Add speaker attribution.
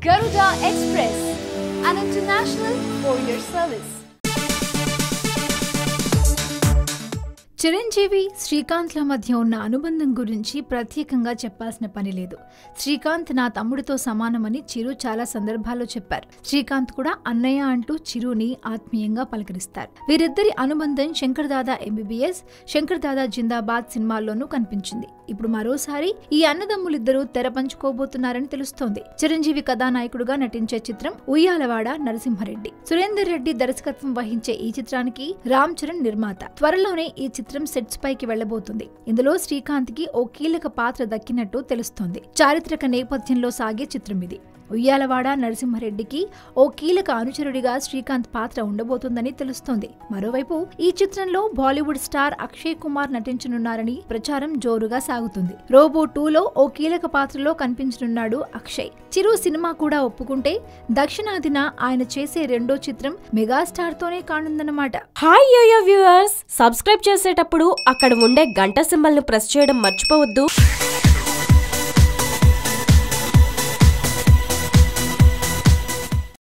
Speaker 1: Garuda Express, an international courier service.
Speaker 2: Chiranjeevi శ్రీకాంత్ల మధ్య ఉన్న అనుబంధం గురించి ప్రత్యేకంగా చెప్పాల్సిన పని లేదు శ్రీకాంత్ నా తమ్ముడితో సమానమని చిరు చాలా సందర్భాల్లో చెప్పారు శ్రీకాంత్ కూడా అన్నయ్య అంటూ చిరుని ఆత్మీయంగా పలకరిస్తారు వీరిద్దరి అనుబంధం శంకర్ దాదా ఎంబీబీఎస్ శంకర్ దాదా జిందాబాద్ సినిమాల్లోనూ కనిపించింది ఇప్పుడు మరోసారి ఈ అన్నదమ్ములిద్దరూ తెర పంచుకోబోతున్నారని తెలుస్తోంది చిరంజీవి కథానాయకుడుగా నటించే చిత్రం ఉయ్యాలవాడ నరసింహారెడ్డి సురేందర్ రెడ్డి దర్శకత్వం వహించే ఈ చిత్రానికి రామ్ చరణ్ నిర్మాత త్వరలోనే ఈ చిత్రం సెట్స్ పైకి వెళ్లబోతుంది ఇందులో శ్రీకాంత్ కి ఓ కీలక పాత్ర దక్కినట్టు తెలుస్తోంది చారిత్రక నేపథ్యంలో సాగే చిత్రం ఇది ఉయ్యాలవాడ నరసింహారెడ్డికి ఓ కీలక అనుచరుడిగా శ్రీకాంత్ పాత్ర ఉండబోతుందని తెలుస్తోంది మరోవైపు ఈ చిత్రంలో బాలీవుడ్ స్టార్ అక్షయ్ కుమార్ నటించనున్నారని ప్రచారం జోరుగా సాగుతుంది రోబో టూలో ఓ కీలక పాత్రలో కనిపించనున్నాడు అక్షయ్ చిరు సినిమా కూడా ఒప్పుకుంటే దక్షిణాదిన ఆయన చేసే రెండో చిత్రం మెగాస్టార్ తోనే కానుందన్నమాట
Speaker 3: హాయ్ యోయో వ్యూవర్స్ సబ్స్క్రైబ్ చేసేటప్పుడు అక్కడ ఉండే గంట సింబల్ ను ప్రెస్ చేయడం మర్చిపోవద్దు